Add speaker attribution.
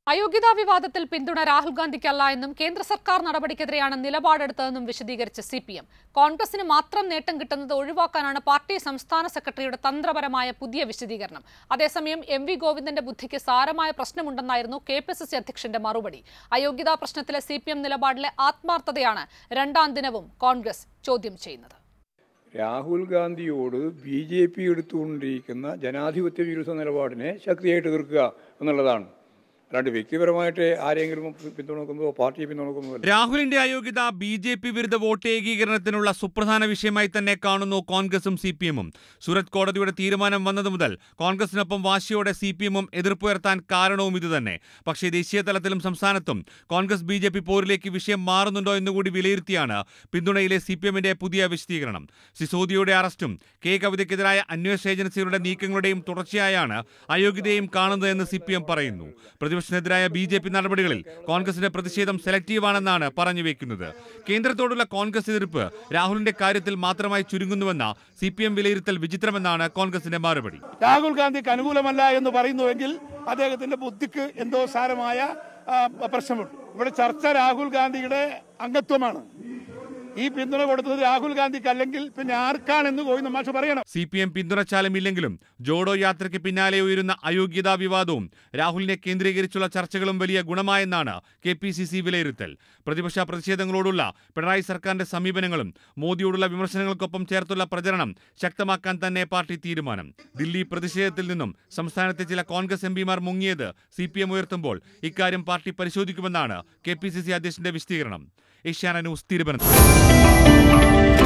Speaker 1: അയോഗ്യതാ വിവാദത്തിൽ പിന്തുണ രാഹുൽ ഗാന്ധിക്കല്ല എന്നും കേന്ദ്ര സർക്കാർ നടപടിക്കെതിരെയാണ് നിലപാടെടുത്തതെന്നും വിശദീകരിച്ച സി പി എം കോൺഗ്രസിന് മാത്രം നേട്ടം കിട്ടുന്നത് ഒഴിവാക്കാനാണ് പാർട്ടി സംസ്ഥാന സെക്രട്ടറിയുടെ തന്ത്രപരമായ പുതിയ വിശദീകരണം അതേസമയം എം വി ഗോവിന്ദന്റെ ബുദ്ധിക്ക് സാരമായ പ്രശ്നമുണ്ടെന്നായിരുന്നു കെ പി സി സി അധ്യക്ഷന്റെ മറുപടി അയോഗ്യതാ പ്രശ്നത്തിലെ സി പി എം നിലപാടിലെ ആത്മാർത്ഥതയാണ് രണ്ടാം ദിനവും കോൺഗ്രസ് ചോദ്യം ചെയ്യുന്നത്
Speaker 2: രാഹുൽ ഗാന്ധിയോട് ബി ജെ പി എടുത്തുകൊണ്ടിരിക്കുന്ന ജനാധിപത്യ വിരുദ്ധ നിലപാടിനെ ശക്തിയായിട്ട് എതിർക്കുക എന്നുള്ളതാണ് അല്ലാണ്ട് വ്യക്തിപരമായിട്ട് ആരെങ്കിലും പിന്തുണക്കുന്നതോ പാർട്ടിയെ പിന്തുണക്കുന്നതോ അല്ല.
Speaker 3: രാഹുലിന്റെ അയോഗ്യത ബി ജെ പി വിരുദ്ധ വോട്ട് ഏകീകരണത്തിനുള്ള സുപ്രധാന വിഷയമായി തന്നെ കാണുന്നു കോൺഗ്രസും സി പി എമ്മും സൂറത്ത് കോടതിയുടെ തീരുമാനം വന്നതു മുതൽ കോൺഗ്രസിനൊപ്പം വാശിയോടെ സി പി എമ്മും എതിർപ്പുയർത്താൻ കാരണവും ഇതുതന്നെ പക്ഷേ ദേശീയ തലത്തിലും സംസ്ഥാനത്തും കോൺഗ്രസ് ബി ജെ പി പോരിലേക്ക് വിഷയം മാറുന്നുണ്ടോ എന്നുകൂടി വിലയിരുത്തിയാണ് പിന്തുണയിലെ സി പി എമ്മിന്റെ പുതിയ വിശദീകരണം സിസോദിയുടെ അറസ്റ്റും കെ കവിതയ്ക്കെതിരായ അന്വേഷണ ഏജൻസികളുടെ നീക്കങ്ങളുടെയും തുടർച്ചയായാണ് അയോഗ്യതയും കാണുന്നതെന്ന് സി പി എം പറയുന്നു പ്രതിപക്ഷത്തിനെതിരായ ബി ജെ പി നടപടികളിൽ കോൺഗ്രസിന്റെ പ്രതിഷേധം സെലക്റ്റീവാണെന്നാണ് പറഞ്ഞു വെക്കുന്നത് കേന്ദ്രത്തോടുള്ള കോൺഗ്രസ് എതിർപ്പ് രാഹുലിന്റെ കാര്യത്തിൽ മാത്രമായി ചുരുങ്ങുന്നുവെന്ന സി പി എം വിലയിരുത്തൽ വിചിത്രമെന്നാണ് കോൺഗ്രസിന്റെ മറുപടി
Speaker 4: രാഹുൽ ഗാന്ധിക്ക് അനുകൂലമല്ല എന്ന് പറയുന്നുവെങ്കിൽ അദ്ദേഹത്തിന്റെ ബുദ്ധിക്ക് എന്തോ സാരമായ ആ, പ്രശ്നമുണ്ട് ഇവിടെ ചർച്ച രാഹുൽ ഗാന്ധിയുടെ അംഗത്വമാണ് ഈ പിന്തുണ കൊടുത്തത് രാഹുൽ ഗാന്ധിക്ക് അല്ലെങ്കിൽ പിന്നെ ആർക്കാണെന്ന് ഗോവിന്ദ മാഷ് പറയണം
Speaker 3: സി പി എം പിന്തുണച്ചാലും ഇല്ലെങ്കിലും ജോഡോ യാത്രയ്ക്ക് പിന്നാലെ ഉയരുന്ന അയോഗ്യതാ വിവാദവും രാഹുലിനെ കേന്ദ്രീകരിച്ചുള്ള ചർച്ചകളും വലിയ ഗുണമായെന്നാണ് കെ പി സി സി വിലയിരുത്തൽ പ്രതിപക്ഷ പ്രതിഷേധങ്ങളോടുള്ള പിണറായി സർക്കാരിന്റെ സമീപനങ്ങളും മോദിയോടുള്ള വിമർശനങ്ങൾക്കൊപ്പം ചേർത്തുള്ള പ്രചരണം ശക്തമാക്കാൻ തന്നെ പാർട്ടി തീരുമാനം ദില്ലി പ്രതിഷേധത്തിൽ നിന്നും സംസ്ഥാനത്തെ ചില കോൺഗ്രസ് എം പിമാർ മുങ്ങിയത് സി പി എം ഉയർത്തുമ്പോൾ ഇക്കാര്യം പാർട്ടി പരിശോധിക്കുമെന്നാണ് കെ പി സി സി അധ്യക്ഷന്റെ വിശദീകരണം ഏഷ്യാന ന്യൂസ് തിരുവനന്തപുരം